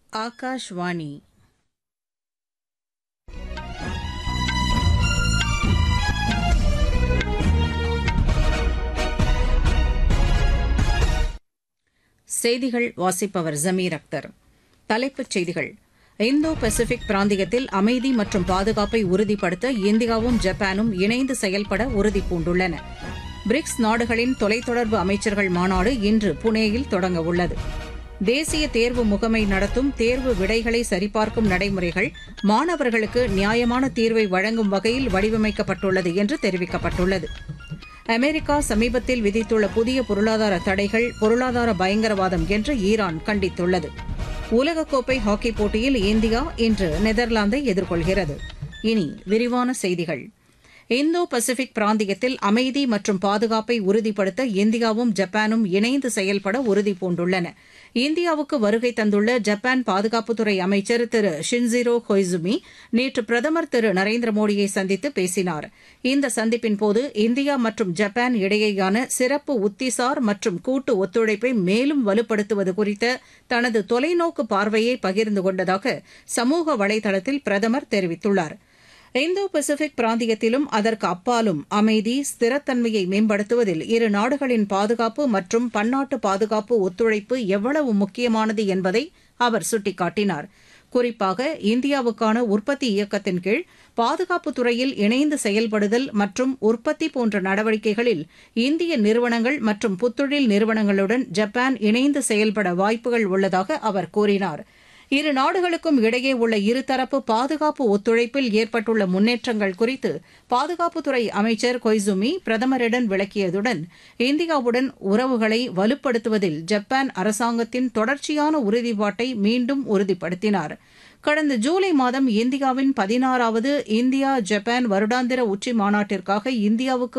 ஆகாஷ்வாணி செய்திகள் வாசிப்பவர் ஜமீர் அக்தர் தலைப்புச் செய்திகள் இந்தோ பசிபிக் பிராந்தியத்தில் அமைதி மற்றும் பாதுகாப்பை உறுதிப்படுத்த இந்தியாவும் ஜப்பானும் இணைந்து செயல்பட உறுதிபூண்டுள்ளன பிரிக்ஸ் நாடுகளின் தொலைத்தொடர்பு அமைச்சர்கள் மாநாடு இன்று புனேயில் தொடங்கவுள்ளது தேசிய தேர்வு முகமை நடத்தும் தேர்வு விடைகளை சரிபார்க்கும் நடைமுறைகள் மாணவர்களுக்கு நியாயமான தீர்வை வழங்கும் வகையில் வடிவமைக்கப்பட்டுள்ளது என்று தெரிவிக்கப்பட்டுள்ளது அமெரிக்கா சமீபத்தில் விதித்துள்ள புதிய பொருளாதார தடைகள் பொருளாதார பயங்கரவாதம் என்று ஈரான் கண்டித்துள்ளது உலகக்கோப்பை ஹாக்கிப் போட்டியில் இந்தியா இன்று நெதர்லாந்தை எதிர்கொள்கிறது இனி விரிவான செய்திகள் இந்தோ பசிபிக் பிராந்தியத்தில் அமைதி மற்றும் பாதுகாப்பை உறுதிப்படுத்த இந்தியாவும் ஜப்பானும் இணைந்து செயல்பட உறுதிபூண்டுள்ளன இந்தியாவுக்கு வருகை தந்துள்ள ஜப்பான் பாதுகாப்புத்துறை அமைச்சர் திரு ஷின்சிரோ கொய்சுமி நேற்று பிரதமர் திரு நரேந்திர மோடியை சந்தித்து பேசினார் இந்த சந்திப்பின்போது இந்தியா மற்றும் ஜப்பான் இடையேயான சிறப்பு உத்திசார் மற்றும் கூட்டு ஒத்துழைப்பை மேலும் வலுப்படுத்துவது குறித்த தனது தொலைநோக்கு பார்வையை பகிர்ந்து கொண்டதாக சமூக வலைதளத்தில் பிரதமர் தெரிவித்துள்ளாா் இந்தோ பசிபிக் பிராந்தியத்திலும் அதற்கு அப்பாலும் அமைதி ஸ்திரத்தன்மையை மேம்படுத்துவதில் இரு நாடுகளின் பாதுகாப்பு மற்றும் பன்னாட்டு பாதுகாப்பு ஒத்துழைப்பு எவ்வளவு முக்கியமானது என்பதை அவர் சுட்டிக்காட்டினார் குறிப்பாக இந்தியாவுக்கான உற்பத்தி இயக்கத்தின் கீழ் பாதுகாப்புத் துறையில் இணைந்து செயல்படுதல் மற்றும் உற்பத்தி போன்ற நடவடிக்கைகளில் இந்திய நிறுவனங்கள் மற்றும் புத்தொழில் நிறுவனங்களுடன் ஜப்பான் இணைந்து செயல்பட வாய்ப்புகள் உள்ளதாக அவர் கூறினாா் இரு நாடுகளுக்கும் இடையே உள்ள இருதரப்பு பாதுகாப்பு ஒத்துழைப்பில் ஏற்பட்டுள்ள முன்னேற்றங்கள் குறித்து பாதுகாப்புத்துறை அமைச்சர் கொய்சுமி பிரதமரிடம் விளக்கியதுடன் இந்தியாவுடன் உறவுகளை வலுப்படுத்துவதில் ஜப்பான் அரசாங்கத்தின் தொடர்ச்சியான உறுதிப்பாட்டை மீண்டும் உறுதிப்படுத்தினார் கடந்த ஜூலை மாதம் இந்தியாவின் பதினாறாவது இந்தியா ஜப்பான் வருடாந்திர உச்சி மாநாட்டிற்காக இந்தியாவுக்கு